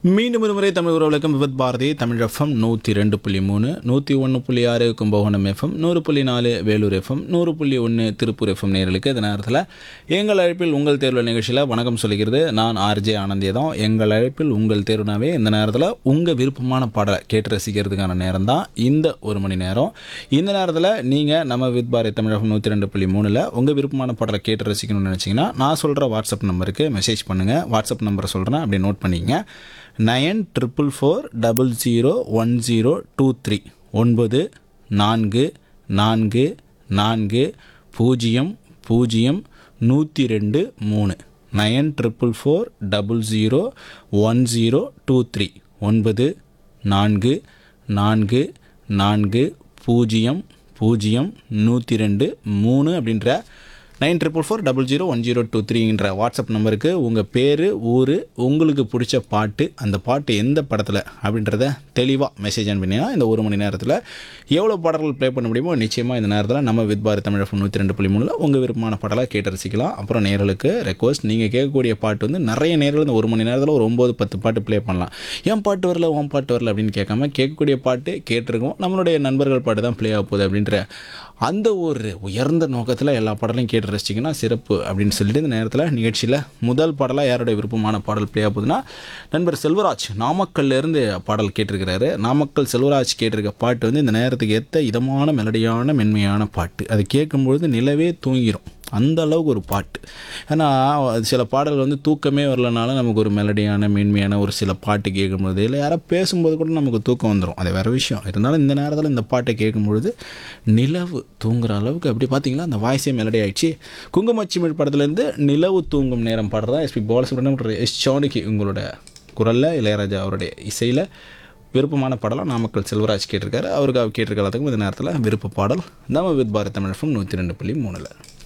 மீண்டும் ஒரு முறை தமிழ் உறவுகளுக்கும் விபத் பாரதி தமிழ் எஃப்எம் நூற்றி ரெண்டு புள்ளி மூணு நூற்றி ஒன்று புள்ளி ஆறு கும்பகோணம் எஃப்எம் நூறு புள்ளி நாலு வேலூர் எஃப்எம் நூறு புள்ளி ஒன்று திருப்பூர் எஃப்எம் நேர்களுக்கு இந்த நேரத்தில் எங்கள் அழைப்பில் உங்கள் தேர்வு நிகழ்ச்சியில் வணக்கம் சொல்லிக்கிறது நான் ஆர்ஜே ஆனந்திய தான் எங்கள் அழைப்பில் உங்கள் தேர்வுனாவே இந்த நேரத்தில் உங்கள் விருப்பமான பாடலை கேட்டு ரசிக்கிறதுக்கான நேரம் தான் இந்த ஒரு மணி நேரம் இந்த நேரத்தில் நீங்கள் நம்ம வித் பாரதி தமிழ் எஃப்எம் நூற்றி ரெண்டு புள்ளி மூணில் உங்கள் விருப்பமான பாடலை கேட்டு ரசிக்கணும்னு நினச்சிங்கன்னா நான் சொல்கிற வாட்ஸ்அப் நம்பருக்கு மெசேஜ் பண்ணுங்கள் வாட்ஸ்அப் நம்பரை சொல்கிறேன் அப்படி நோட் பண்ணிக்கங்க nine triple four double zero one zero two three ஒன்பது நான்கு நான்கு நான்கு பூஜ்ஜியம் பூஜ்ஜியம் நூற்றி ரெண்டு மூணு nine triple four double zero one zero two three ஒன்பது நான்கு நான்கு நான்கு பூஜ்ஜியம் பூஜ்ஜியம் நூற்றி ரெண்டு மூணு அப்படின்ற nine triple four double zero one zero two த்ரீன்ற வாட்ஸ்அப் நம்பருக்கு உங்கள் பேர் ஊர் உங்களுக்கு பிடிச்ச பாட்டு அந்த பாட்டு எந்த படத்தில் அப்படின்றத தெளிவாக மெசேஜ் அனுப்பினீங்கன்னா இந்த ஒரு மணி நேரத்தில் எவ்வளோ பாடல்கள் ப்ளே பண்ண முடியுமோ நிச்சயமாக இந்த நேரத்தில் நம்ம வித் பாரத் தமிழ் எஃப்எம் நூற்றி ரெண்டு புள்ளி மூணில் உங்கள் விருப்பமான பாடலை கேட்டு ரசிக்கலாம் அப்புறம் நேர்களுக்கு ரெக்வஸ்ட் நீங்கள் கேட்கக்கூடிய பாட்டு வந்து நிறைய நேர்கள் இந்த ஒரு மணி நேரத்தில் ஒரு ஒம்பது பத்து பாட்டு ப்ளே பண்ணலாம் ஏன் பாட்டு வரல உன் பாட்டு வரல அப்படின்னு கேட்காம கேட்கக்கூடிய பாட்டு கேட்டிருக்கோம் நம்மளுடைய நண்பர்கள் பாட்டு தான் ப்ளே ஆக போகுது அப்படின்ற அந்த ஒரு உயர்ந்த நோக்கத்தில் எல்லா பாடலையும் கேட்டு ரசிச்சிங்கன்னா சிறப்பு அப்படின்னு சொல்லிட்டு இந்த நேரத்தில் நிகழ்ச்சியில் முதல் பாடலாக யாருடைய விருப்பமான பாடல் ப்ளே ஆகுதுன்னா நண்பர் செல்வராஜ் நாமக்கல்லேருந்து பாடல் கேட்டிருக்கிறாரு நாமக்கல் செல்வராஜ் கேட்டிருக்க பாட்டு வந்து இந்த நேரத்துக்கு ஏற்ற இதமான மெலடியான மென்மையான பாட்டு அது கேட்கும்பொழுது நிலவே தூங்கிடும் அந்த அளவுக்கு ஒரு பாட்டு ஏன்னா சில பாடல்கள் வந்து தூக்கமே வரலனாலும் நமக்கு ஒரு மெலடியான மேன்மையான ஒரு சில பாட்டு கேட்கும்போது இல்லை யாரோ பேசும்போது கூட நமக்கு தூக்கம் வந்துடும் அது வேறு விஷயம் இருந்தாலும் இந்த நேரத்தில் இந்த பாட்டை கேட்கும்பொழுது நிலவு தூங்குற அளவுக்கு அப்படி பார்த்தீங்களா அந்த வாய்ஸே மெலடி ஆயிடுச்சு குங்குமச்சிமிழ் படத்துலேருந்து நிலவு தூங்கும் நேரம் பாடுறதா எஸ்பி பாலசுப்ரமணியம் எஸ் ஜானகி உங்களோட குரலில் இளையராஜா அவருடைய இசையில் விருப்பமான பாடலாம் நாமக்கல் செல்வராஜ் கேட்டிருக்காரு அவருக்கு அவர் கேட்டிருக்க எல்லாத்துக்கும் இந்த நேரத்தில் விருப்ப பாடல் நம்ம வித் பாரத் தமிழ் நூற்றி ரெண்டு புள்ளி மூணில்